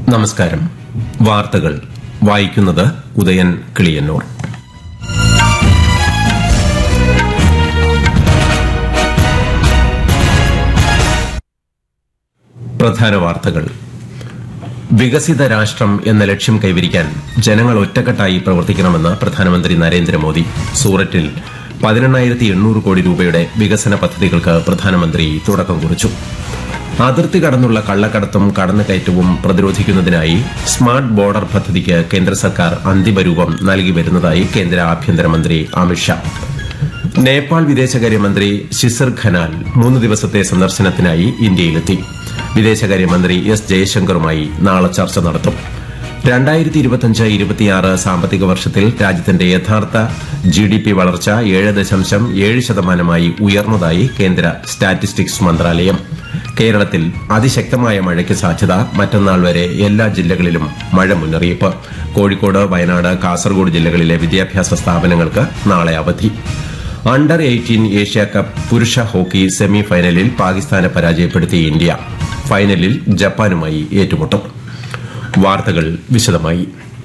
നമസ്കാരം വാർത്തകൾ വായിക്കുന്നത് ഉദയൻ കിളിയന്നൂർ പ്രധാന വാർത്തകൾ വികസിത രാഷ്ട്രം എന്ന ലക്ഷ്യം കൈവരിക്കാൻ ജനങ്ങൾ ഒറ്റക്കെട്ടായി പ്രവർത്തിക്കണമെന്ന് പ്രധാനമന്ത്രി നരേന്ദ്രമോദി സൂററ്റിൽ പതിനെണ്ണായിരത്തി എണ്ണൂറ് കോടി രൂപയുടെ വികസന പദ്ധതികൾക്ക് പ്രധാനമന്ത്രി തുടക്കം കുറിച്ചു അതിർത്തി കടന്നുള്ള കള്ളക്കടത്തും കടന്നുകയറ്റവും പ്രതിരോധിക്കുന്നതിനായി സ്മാർട്ട് ബോർഡർ പദ്ധതിക്ക് കേന്ദ്ര സർക്കാർ അന്തിമ രൂപം നൽകി വരുന്നതായി കേന്ദ്ര ആഭ്യന്തരമന്ത്രി അമിത്ഷാ നേപ്പാൾ വിദേശകാര്യമന്ത്രി ഷിസർ ഖനാൽ മൂന്ന് ദിവസത്തെ സന്ദർശനത്തിനായി ഇന്ത്യയിലെത്തി വിദേശകാര്യമന്ത്രി എസ് ജയശങ്കറുമായി നാളെ ചർച്ച നടത്തും രണ്ടായിരത്തി ഇരുപത്തിയഞ്ച് ഇരുപത്തിയാറ് സാമ്പത്തിക വർഷത്തിൽ രാജ്യത്തിന്റെ യഥാർത്ഥ ജി ഡി പി വളർച്ച ഏഴ് ദശാംശം ഏഴ് ശതമാനമായി ഉയർന്നതായി കേന്ദ്ര സ്റ്റാറ്റിസ്റ്റിക്സ് മന്ത്രാലയം കേരളത്തിൽ അതിശക്തമായ മഴയ്ക്ക് സാധ്യത മറ്റന്നാൾ വരെ എല്ലാ ജില്ലകളിലും മഴ മുന്നറിയിപ്പ് കോഴിക്കോട് വയനാട് കാസർഗോഡ് ജില്ലകളിലെ വിദ്യാഭ്യാസ സ്ഥാപനങ്ങൾക്ക് നാളെ അവധി അണ്ടർ എയ്റ്റീൻ ഏഷ്യ കപ്പ് പുരുഷ ഹോക്കി സെമി ഫൈനലിൽ പാകിസ്ഥാനെ പരാജയപ്പെടുത്തി ഇന്ത്യ ഫൈനലിൽ ജപ്പാനുമായി ഏറ്റുമുട്ടും വാർത്തകൾ വിശദമായി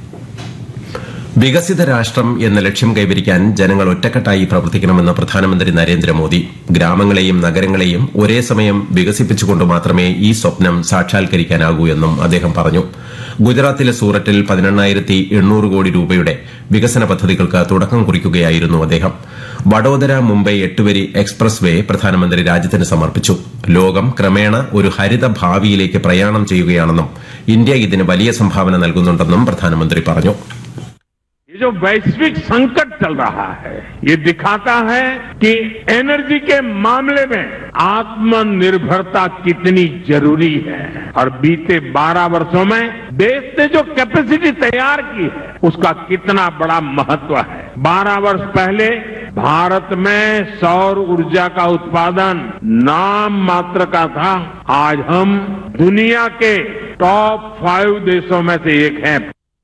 വികസിത രാഷ്ട്രം എന്ന ലക്ഷ്യം കൈവരിക്കാൻ ജനങ്ങൾ ഒറ്റക്കെട്ടായി പ്രവർത്തിക്കണമെന്ന് പ്രധാനമന്ത്രി നരേന്ദ്രമോദി ഗ്രാമങ്ങളെയും നഗരങ്ങളെയും ഒരേ സമയം വികസിപ്പിച്ചുകൊണ്ട് മാത്രമേ ഈ സ്വപ്നം സാക്ഷാത്കരിക്കാനാകൂ എന്നും അദ്ദേഹം പറഞ്ഞു ഗുജറാത്തിലെ സൂററ്റിൽ പതിനെണ്ണായിരത്തി എണ്ണൂറ് കോടി രൂപയുടെ വികസന പദ്ധതികൾക്ക് തുടക്കം കുറിക്കുകയായിരുന്നു അദ്ദേഹം വഡോദര മുംബൈ എട്ടുവരി എക്സ്പ്രസ് വേ പ്രധാനമന്ത്രി രാജ്യത്തിന് സമർപ്പിച്ചു ലോകം ക്രമേണ ഒരു ഹരിത ഭാവിയിലേക്ക് പ്രയാണം ചെയ്യുകയാണെന്നും ഇന്ത്യ ഇതിന് വലിയ സംഭാവന നൽകുന്നുണ്ടെന്നും പ്രധാനമന്ത്രി പറഞ്ഞു ये जो वैश्विक संकट चल रहा है ये दिखाता है कि एनर्जी के मामले में आत्मनिर्भरता कितनी जरूरी है और बीते 12 वर्षों में देश ने जो कैपेसिटी तैयार की है उसका कितना बड़ा महत्व है 12 वर्ष पहले भारत में सौर ऊर्जा का उत्पादन नाम मात्र का था आज हम दुनिया के टॉप फाइव देशों में से एक हैं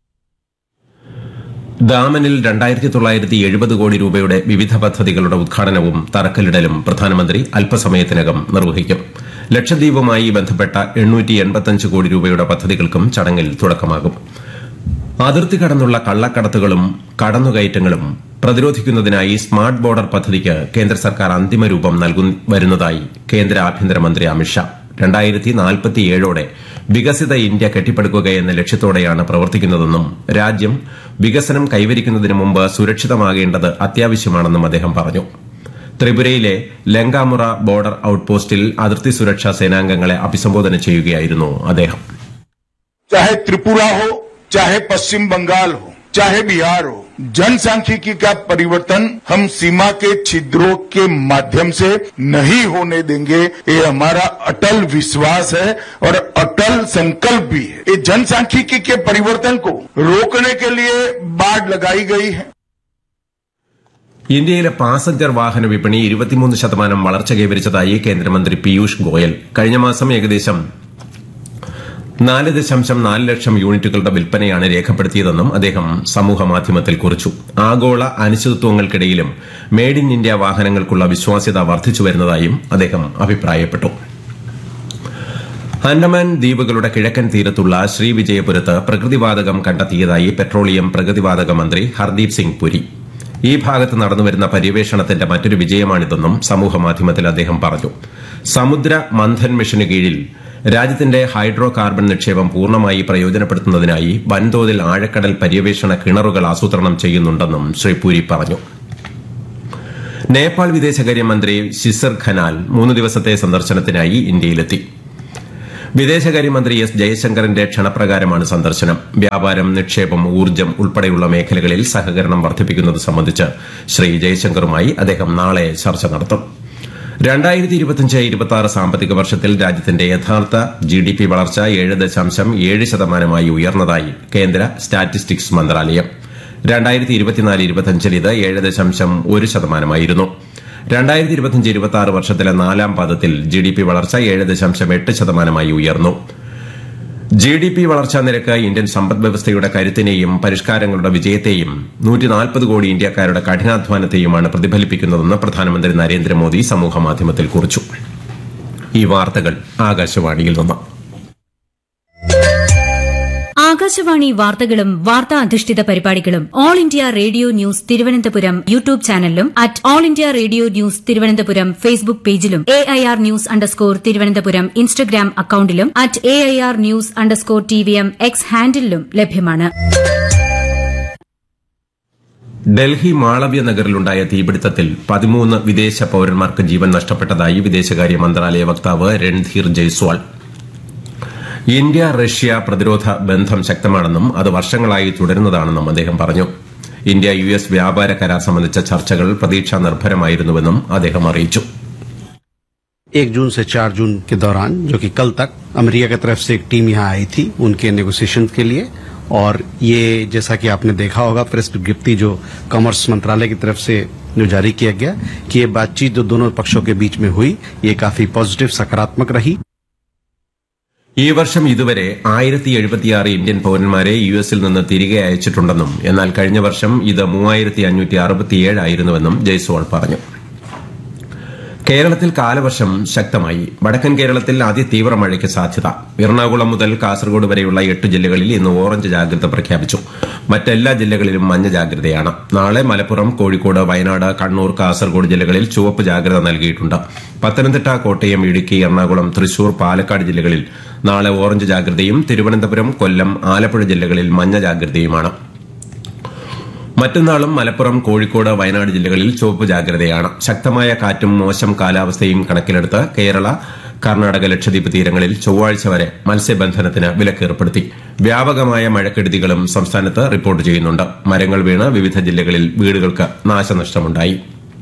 ദാമനിൽ രണ്ടായിരത്തി തൊള്ളായിരത്തി എഴുപത് കോടി രൂപയുടെ വിവിധ പദ്ധതികളുടെ ഉദ്ഘാടനവും തറക്കല്ലിടലും പ്രധാനമന്ത്രി അല്പസമയത്തിനകം നിർവഹിക്കും ലക്ഷദ്വീപുമായി ബന്ധപ്പെട്ട എണ്ണൂറ്റി എൺപത്തഞ്ച് കോടി രൂപയുടെ പദ്ധതികൾക്കും ചടങ്ങിൽ തുടക്കമാകും അതിർത്തി കടന്നുള്ള കള്ളക്കടത്തുകളും കടന്നുകയറ്റങ്ങളും പ്രതിരോധിക്കുന്നതിനായി സ്മാർട്ട് ബോർഡർ പദ്ധതിക്ക് കേന്ദ്ര സർക്കാർ അന്തിമ രൂപം നൽകു വരുന്നതായി കേന്ദ്ര ആഭ്യന്തരമന്ത്രി അമിത്ഷാ രണ്ടായിരത്തി നാൽപ്പത്തിയേഴോടെ വികസിത ഇന്ത്യ കെട്ടിപ്പടുക്കുക എന്ന ലക്ഷ്യത്തോടെയാണ് പ്രവർത്തിക്കുന്നതെന്നും രാജ്യം വികസനം കൈവരിക്കുന്നതിന് മുമ്പ് സുരക്ഷിതമാകേണ്ടത് അത്യാവശ്യമാണെന്നും അദ്ദേഹം പറഞ്ഞു ത്രിപുരയിലെ ലങ്കാമുറ ബോർഡർ ഔട്ട്പോസ്റ്റിൽ അതിർത്തി സുരക്ഷാ സേനാംഗങ്ങളെ അഭിസംബോധന ചെയ്യുകയായിരുന്നു അദ്ദേഹം चाहे त्रिपुरा हो चाहे पश्चिम बंगाल हो चाहे बिहार हो जनसांख्यिकी का परिवर्तन हम सीमा के छिद्रों के माध्यम से नहीं होने देंगे ये हमारा अटल विश्वास है और अटल संकल्प भी है ये जनसांख्यिकी के परिवर्तन को रोकने के लिए बाढ़ लगाई गई है ഇന്ത്യയിലെ പാസഞ്ചർ വാഹന വിപണി ഇരുപത്തിമൂന്ന് ശതമാനം വളർച്ച കൈവരിച്ചതായി കേന്ദ്രമന്ത്രി പീയൂഷ് ഗോയൽ കഴിഞ്ഞ മാസം ഏകദേശം നാല് ദശാംശം നാല് ലക്ഷം യൂണിറ്റുകളുടെ വിൽപ്പനയാണ് രേഖപ്പെടുത്തിയതെന്നും അദ്ദേഹം സമൂഹമാധ്യമത്തിൽ കുറിച്ചു ആഗോള അനിശ്ചിതത്വങ്ങൾക്കിടയിലും മെയ്ഡ് ഇൻ ഇന്ത്യ വാഹനങ്ങൾക്കുള്ള വിശ്വാസ്യത വർദ്ധിച്ചുവരുന്നതായും അദ്ദേഹം അഭിപ്രായപ്പെട്ടു അൻഡമാൻ ദ്വീപുകളുടെ കിഴക്കൻ തീരത്തുള്ള ശ്രീവിജയപുരത്ത് പ്രകൃതിവാതകം കണ്ടെത്തിയതായി പെട്രോളിയം പ്രകൃതിവാതക മന്ത്രി ഹർദീപ് സിംഗ് പുരി ഈ ഭാഗത്ത് നടന്നുവരുന്ന പര്യവേഷണത്തിന്റെ മറ്റൊരു വിജയമാണിതെന്നും സമൂഹമാധ്യമത്തിൽ അദ്ദേഹം പറഞ്ഞു സമുദ്ര മന്ഥൻ മിഷന് കീഴിൽ രാജ്യത്തിന്റെ ഹൈഡ്രോ കാർബൺ നിക്ഷേപം പൂർണ്ണമായി പ്രയോജനപ്പെടുത്തുന്നതിനായി വൻതോതിൽ ആഴക്കടൽ പര്യവേഷണ കിണറുകൾ ആസൂത്രണം ചെയ്യുന്നുണ്ടെന്നും ശ്രീ പുരി പറഞ്ഞു നേപ്പാൾ വിദേശകാര്യമന്ത്രി ഷിസർ ഖനാൽ മൂന്ന് ദിവസത്തെ സന്ദർശനത്തിനായി ഇന്ത്യയിലെത്തി വിദേശകാര്യമന്ത്രി എസ് ജയശങ്കറിന്റെ ക്ഷണപ്രകാരമാണ് സന്ദർശനം വ്യാപാരം നിക്ഷേപം ഊർജ്ജം ഉൾപ്പെടെയുള്ള മേഖലകളിൽ സഹകരണം വർദ്ധിപ്പിക്കുന്നത് സംബന്ധിച്ച് ശ്രീ ജയശങ്കറുമായി അദ്ദേഹം നാളെ ചർച്ച നടത്തും രണ്ടായിരത്തി ഇരുപത്തിയഞ്ച് ഇരുപത്തി ആറ് സാമ്പത്തിക വർഷത്തിൽ രാജ്യത്തിന്റെ യഥാർത്ഥ ജി ഡി പി വളർച്ച ഏഴ് ദശാംശം ഏഴ് ശതമാനമായി ഉയർന്നതായി കേന്ദ്ര സ്റ്റാറ്റിസ്റ്റിക്സ് മന്ത്രാലയം രണ്ടായിരത്തി ഇരുപത്തിനാല് ഇരുപത്തിയഞ്ചിൽ ഇത് ഏഴ് ദശാംശം ഒരു ശതമാനമായിരുന്നു രണ്ടായിരത്തി ഇരുപത്തിയഞ്ച് ഇരുപത്തി ആറ് വർഷത്തിലെ നാലാം പാദത്തിൽ ജി ഡി പി വളർച്ച ഏഴ് ദശാംശം എട്ട് ശതമാനമായി ഉയർന്നു ജി ഡി പി വളർച്ചാ നിരക്ക് ഇന്ത്യൻ സമ്പദ് വ്യവസ്ഥയുടെ കരുത്തിനെയും പരിഷ്കാരങ്ങളുടെ വിജയത്തെയും നൂറ്റിനാൽപ്പത് കോടി ഇന്ത്യക്കാരുടെ കഠിനാധ്വാനത്തെയുമാണ് പ്രതിഫലിപ്പിക്കുന്നതെന്ന് പ്രധാനമന്ത്രി നരേന്ദ്രമോദി സമൂഹമാധ്യമത്തിൽ കുറിച്ചു ഈ വാർത്തകൾ ആകാശവാണിയിൽ നിന്ന് ആകാശവാണി വാർത്തകളും വാർത്താ അധിഷ്ഠിത പരിപാടികളും All India Radio news Thiruvananthapuram YouTube ചാനലിലും at All India Radio news Thiruvananthapuram Facebook പേജിലും A I R news underscore Thiruvananthapuram Instagram അക്കൌണ്ടിലും at A I R news underscore T V M X ഹാൻഡിലും ലഭ്യമാണ് ഡൽഹി മാളവ്യ നഗറിലുണ്ടായ തീപിടുത്തത്തിൽ പതിമൂന്ന് വിദേശ പൌരന്മാർക്ക് ജീവൻ നഷ്ടപ്പെട്ടതായി വിദേശകാര്യ മന്ത്രാലയ വക്താവ് രൺധീർ ജയ്സ്വാൾ ഇന്ത്യ റഷ്യ പ്രതിരോധ ബന്ധം ശക്തമാണെന്നും അത് വർഷങ്ങളായി തുടരുന്നതാണെന്നും അദ്ദേഹം പറഞ്ഞു ഇന്ത്യ യു എസ് വ്യാപാര കരാർ സംബന്ധിച്ച ചർച്ചകൾ പ്രതീക്ഷാ നിർഭരമായിരുന്നുവെന്നും അദ്ദേഹം അറിയിച്ചു एक जून से चार जून के दौरान जो कि कल तक अमेरिका की तरफ से एक टीम यहाँ आई थी उनके नेगोशिएशन के लिए और ये जैसा कि आपने देखा होगा प्रेस विज्ञप्ति जो कॉमर्स मंत्रालय की तरफ से जो जारी किया गया कि ये बातचीत जो दोनों पक्षों के बीच में हुई ये काफी पॉजिटिव सकारात्मक रही ഈ വർഷം ഇതുവരെ ആയിരത്തി എഴുപത്തിയാറ് ഇന്ത്യൻ പൌരന്മാരെ യു എസിൽ നിന്ന് തിരികെ അയച്ചിട്ടുണ്ടെന്നും എന്നാൽ കഴിഞ്ഞ വർഷം ഇത് മൂവായിരത്തി അഞ്ഞൂറ്റി അറുപത്തിയേഴ് ആയിരുന്നുവെന്നും ജയ്സ്വാൾ പറഞ്ഞു കേരളത്തിൽ കാലവർഷം ശക്തമായി വടക്കൻ കേരളത്തിൽ അതിതീവ്ര മഴയ്ക്ക് സാധ്യത എറണാകുളം മുതൽ കാസർഗോഡ് വരെയുള്ള എട്ട് ജില്ലകളിൽ ഇന്ന് ഓറഞ്ച് ജാഗ്രത പ്രഖ്യാപിച്ചു മറ്റെല്ലാ ജില്ലകളിലും മഞ്ഞ ജാഗ്രതയാണ് നാളെ മലപ്പുറം കോഴിക്കോട് വയനാട് കണ്ണൂർ കാസർഗോഡ് ജില്ലകളിൽ ചുവപ്പ് ജാഗ്രത നൽകിയിട്ടുണ്ട് പത്തനംതിട്ട കോട്ടയം ഇടുക്കി എറണാകുളം തൃശൂർ പാലക്കാട് ജില്ലകളിൽ നാളെ ഓറഞ്ച് ജാഗ്രതയും തിരുവനന്തപുരം കൊല്ലം ആലപ്പുഴ ജില്ലകളിൽ മഞ്ഞ ജാഗ്രതയുമാണ് മറ്റന്നാളും മലപ്പുറം കോഴിക്കോട് വയനാട് ജില്ലകളിൽ ചുവപ്പ് ജാഗ്രതയാണ് ശക്തമായ കാറ്റും മോശം കാലാവസ്ഥയും കണക്കിലെടുത്ത് കേരള കർണാടക ലക്ഷദ്വീപ് തീരങ്ങളിൽ ചൊവ്വാഴ്ച വരെ മത്സ്യബന്ധനത്തിന് വിലക്കേർപ്പെടുത്തി വ്യാപകമായ മഴക്കെടുതികളും സംസ്ഥാനത്ത് റിപ്പോർട്ട് ചെയ്യുന്നുണ്ട് മരങ്ങൾ വീണ് വിവിധ ജില്ലകളിൽ വീടുകൾക്ക് നാശനഷ്ടമുണ്ടായി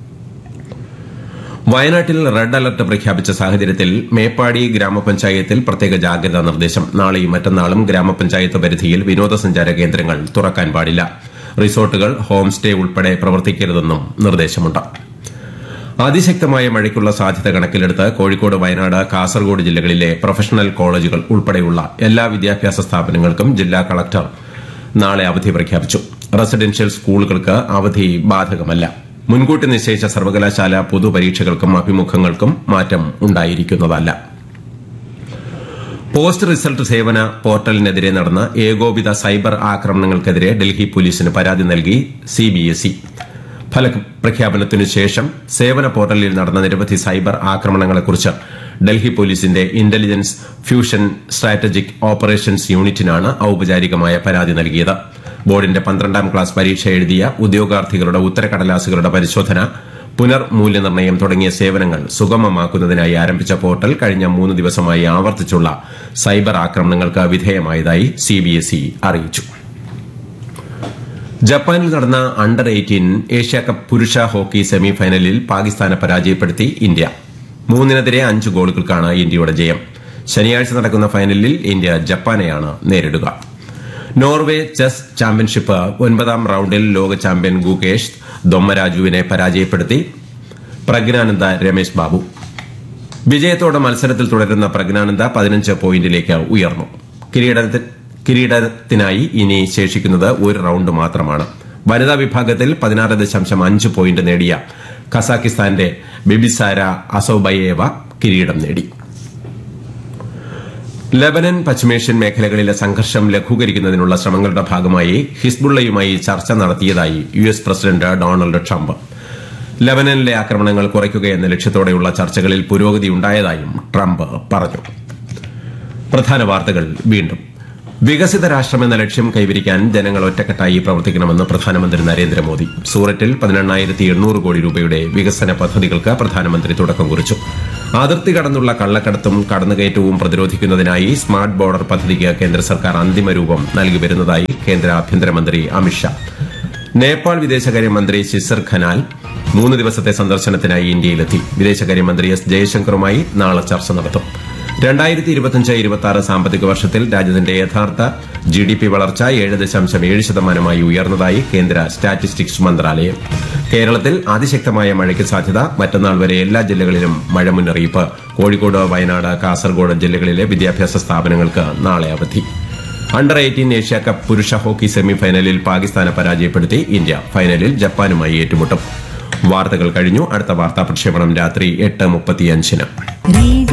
വയനാട്ടിൽ റെഡ് അലർട്ട് പ്രഖ്യാപിച്ച സാഹചര്യത്തിൽ മേപ്പാടി ഗ്രാമപഞ്ചായത്തിൽ പ്രത്യേക ജാഗ്രതാ നിർദ്ദേശം നാളെയും മറ്റന്നാളും ഗ്രാമപഞ്ചായത്ത് പരിധിയിൽ വിനോദസഞ്ചാര കേന്ദ്രങ്ങൾ തുറക്കാൻ പാടില്ല റിസോർട്ടുകൾ ഹോം സ്റ്റേ ഉൾപ്പെടെ പ്രവർത്തിക്കരുതെന്നും നിർദ്ദേശമുണ്ട് അതിശക്തമായ മഴയ്ക്കുള്ള സാധ്യത കണക്കിലെടുത്ത് കോഴിക്കോട് വയനാട് കാസർഗോഡ് ജില്ലകളിലെ പ്രൊഫഷണൽ കോളേജുകൾ ഉൾപ്പെടെയുള്ള എല്ലാ വിദ്യാഭ്യാസ സ്ഥാപനങ്ങൾക്കും ജില്ലാ കളക്ടർ നാളെ അവധി പ്രഖ്യാപിച്ചു റെസിഡൻഷ്യൽ സ്കൂളുകൾക്ക് അവധി ബാധകമല്ല മുൻകൂട്ടി നിശ്ചയിച്ച സർവകലാശാല പൊതുപരീക്ഷകൾക്കും അഭിമുഖങ്ങൾക്കും മാറ്റം ഉണ്ടായിരിക്കുന്നതല്ല പോസ്റ്റ് റിസൾട്ട് സേവന പോർട്ടലിനെതിരെ നടന്ന ഏകോപിത സൈബർ ആക്രമണങ്ങൾക്കെതിരെ ഡൽഹി പോലീസിന് പരാതി നൽകി സിബിഎസ്ഇ ഫലപ്രഖ്യാപനത്തിനു ശേഷം സേവന പോർട്ടലിൽ നടന്ന നിരവധി സൈബർ ആക്രമണങ്ങളെക്കുറിച്ച് ഡൽഹി പോലീസിന്റെ ഇന്റലിജൻസ് ഫ്യൂഷൻ സ്ട്രാറ്റജിക് ഓപ്പറേഷൻസ് യൂണിറ്റിനാണ് ഔപചാരികമായ പരാതി നൽകിയത് ബോർഡിന്റെ പന്ത്രണ്ടാം ക്ലാസ് പരീക്ഷ എഴുതിയ ഉദ്യോഗാർത്ഥികളുടെ ഉത്തരക്കടലാസുകളുടെ പരിശോധന പുനർമൂല്യനിർണ്ണയം തുടങ്ങിയ സേവനങ്ങൾ സുഗമമാക്കുന്നതിനായി ആരംഭിച്ച പോർട്ടൽ കഴിഞ്ഞ മൂന്ന് ദിവസമായി ആവർത്തിച്ചുള്ള സൈബർ ആക്രമണങ്ങൾക്ക് വിധേയമായതായി സിബിഎസ്ഇ അറിയിച്ചു ജപ്പാനിൽ നടന്ന അണ്ടർ എയ്റ്റീൻ ഏഷ്യാകപ്പ് പുരുഷ ഹോക്കി സെമി ഫൈനലിൽ പാകിസ്ഥാനെ പരാജയപ്പെടുത്തി ഇന്ത്യ മൂന്നിനെതിരെ അഞ്ച് ഗോളുകൾക്കാണ് ഇന്ത്യയുടെ ജയം ശനിയാഴ്ച നടക്കുന്ന ഫൈനലിൽ ഇന്ത്യ ജപ്പാനെയാണ് നേരിടുക നോർവേ ചെസ് ചാമ്പ്യൻഷിപ്പ് ഒൻപതാം റൌണ്ടിൽ ലോക ചാമ്പ്യൻ ഗുകേഷ് ദൊമ്മരാജുവിനെ പരാജയപ്പെടുത്തി പ്രജ്ഞാനന്ദ രമേശ് ബാബു വിജയത്തോടെ മത്സരത്തിൽ തുടരുന്ന പ്രജ്ഞാനന്ദ പതിനഞ്ച് പോയിന്റിലേക്ക് ഉയർന്നു കിരീടത്തി- കിരീടത്തിനായി ഇനി ശേഷിക്കുന്നത് ഒരു റൌണ്ട് മാത്രമാണ് വനിതാ വിഭാഗത്തിൽ പതിനാറ് ദശാംശം അഞ്ച് പോയിന്റ് നേടിയ കസാക്കിസ്ഥാന്റെ ബിബിസാര അസോബയേവ കിരീടം നേടി ലബനൻ പശ്ചിമേഷ്യൻ മേഖലകളിലെ സംഘർഷം ലഘൂകരിക്കുന്നതിനുള്ള ശ്രമങ്ങളുടെ ഭാഗമായി ഹിസ്ബുള്ളയുമായി ചർച്ച നടത്തിയതായി U S president Donald Trump ലബനനിലെ ആക്രമണങ്ങൾ കുറയ്ക്കുകയെന്ന ലക്ഷ്യത്തോടെയുള്ള ചർച്ചകളിൽ പുരോഗതി ഉണ്ടായതായും ട്രംപ് പറഞ്ഞു പ്രധാന വാർത്തകൾ വീണ്ടും വികസിത രാഷ്ട്രമെന്ന ലക്ഷ്യം കൈവരിക്കാൻ ജനങ്ങൾ ഒറ്റക്കെട്ടായി പ്രവർത്തിക്കണമെന്ന് പ്രധാനമന്ത്രി നരേന്ദ്രമോദി സൂററ്റിൽ പതിനെണ്ണായിരത്തി എണ്ണൂറ് കോടി രൂപയുടെ വികസന പദ്ധതികൾക്ക് പ്രധാനമന്ത്രി തുടക്കം കുറിച്ചു അതിർത്തി കടന്നുള്ള കള്ളക്കടത്തും കടന്നുകയറ്റവും പ്രതിരോധിക്കുന്നതിനായി സ്മാർട്ട് ബോർഡർ പദ്ധതിക്ക് കേന്ദ്ര സർക്കാർ അന്തിമ രൂപം നൽകി വരുന്നതായി കേന്ദ്ര ആഭ്യന്തരമന്ത്രി അമിത്ഷാ നേപ്പാൾ വിദേശകാര്യമന്ത്രി ശിസർ ഖനാൽ മൂന്ന് ദിവസത്തെ സന്ദർശനത്തിനായി ഇന്ത്യയിലെത്തി വിദേശകാര്യമന്ത്രി എസ് ജയശങ്കറുമായി നാളെ ചർച്ച നടത്തും രണ്ടായിരത്തി ഇരുപത്തിയഞ്ച് ഇരുപത്തി ആറ് സാമ്പത്തിക വർഷത്തിൽ രാജ്യത്തിന്റെ യഥാർത്ഥ ജി ഡി പി വളർച്ച ഏഴ് ദശാംശം ഏഴ് ശതമാനമായി ഉയർന്നതായി കേന്ദ്ര സ്റ്റാറ്റിസ്റ്റിക്സ് മന്ത്രാലയം കേരളത്തിൽ അതിശക്തമായ മഴയ്ക്ക് സാധ്യത മറ്റന്നാൾ വരെ എല്ലാ ജില്ലകളിലും മഴ മുന്നറിയിപ്പ് കോഴിക്കോട് വയനാട് കാസർഗോഡ് ജില്ലകളിലെ വിദ്യാഭ്യാസ സ്ഥാപനങ്ങൾക്ക് നാളെ അവധി അണ്ടർ എയ്റ്റീൻ ഏഷ്യ കപ്പ് പുരുഷ ഹോക്കി സെമി ഫൈനലിൽ പാകിസ്ഥാനെ പരാജയപ്പെടുത്തി ഇന്ത്യ ഫൈനലിൽ ജപ്പാനുമായി ഏറ്റുമുട്ടും വാർത്തകൾ കഴിഞ്ഞു അടുത്ത വാർത്താ പ്രക്ഷേപണം രാത്രി എട്ട് മുപ്പത്തിയഞ്ചിന്